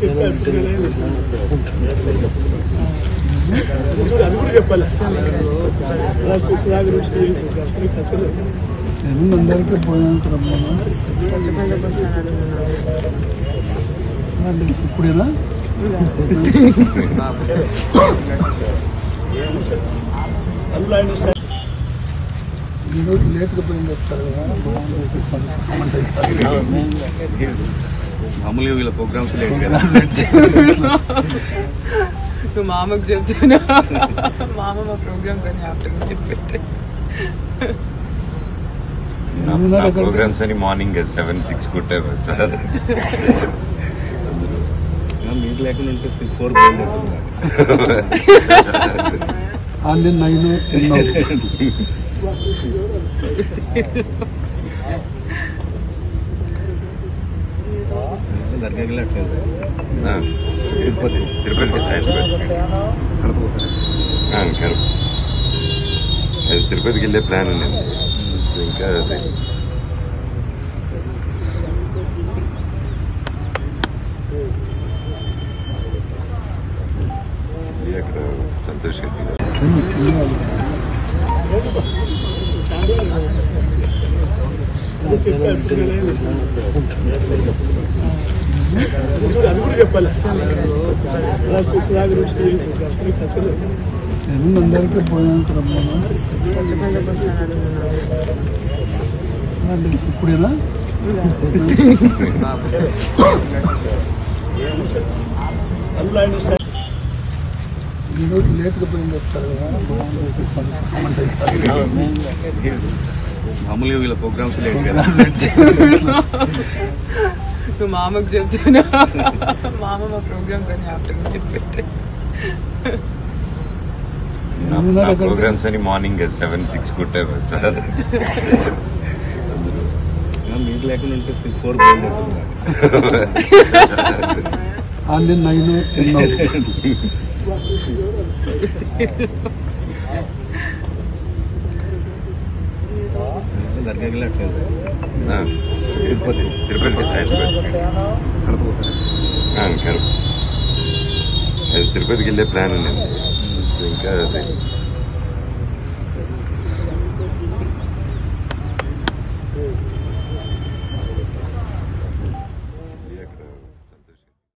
అది కూడా చెప్పాలి నేను అందరికీ పోయినంత రమ్మను ఇప్పుడేనా అందులో ఆయన స్టైల్ ఈరోజు లేట్గా పోయింది వస్తారు కదా మామూలుగా వీళ్ళ ప్రోగ్రామ్స్ లేట్ కదా నువ్వు మామకు చెప్తున్నా మామ మా ప్రోగ్రామ్స్ అని ఆఫ్టర్నూన్ పెట్టే నా ప్రోగ్రామ్స్ అని మార్నింగ్ సెవెన్ సిక్స్ కుట్టే సార్ మీరు లేకుండా ఉంటే ఫోర్ ఆన్లీ నైన్ టెన్ దర్గాకి వెళ్ళట్లేదు తిరుపతి తిరుపతి కరెక్ట్ అది తిరుపతికి వెళ్ళే ప్లాన్ ఉందండి ఇంకా అదే ఇది అక్కడ సంతోష్ రెడ్డి గారు. అది కూడా చెప్పాలి నేను అందరికీ పోయినంత రమ్మను ఇప్పుడేనా అందులో ఆయన స్టైల్ ఈరోజు లేట్గా పోయింది వస్తారు కదా మామూలుగా వీళ్ళ ప్రోగ్రామ్స్ లేట్ కదా నువ్వు మామకు చెప్తున్నా మామ మా ప్రోగ్రామ్స్ అని ఆఫ్టర్నూన్ పెట్టే నా ప్రోగ్రామ్స్ అని మార్నింగ్ సెవెన్ సిక్స్ కుట్టే సార్ మీరు లేకుండా ఉంటే ఫోర్ ఆన్లీ నైన్ టెన్ దర్గాకి వెళ్ళట్లేదు తిరుపతి తిరుపతి కరెక్ట్ అది తిరుపతికి వెళ్ళే ప్లాన్ ఉందండి ఇంకా అదే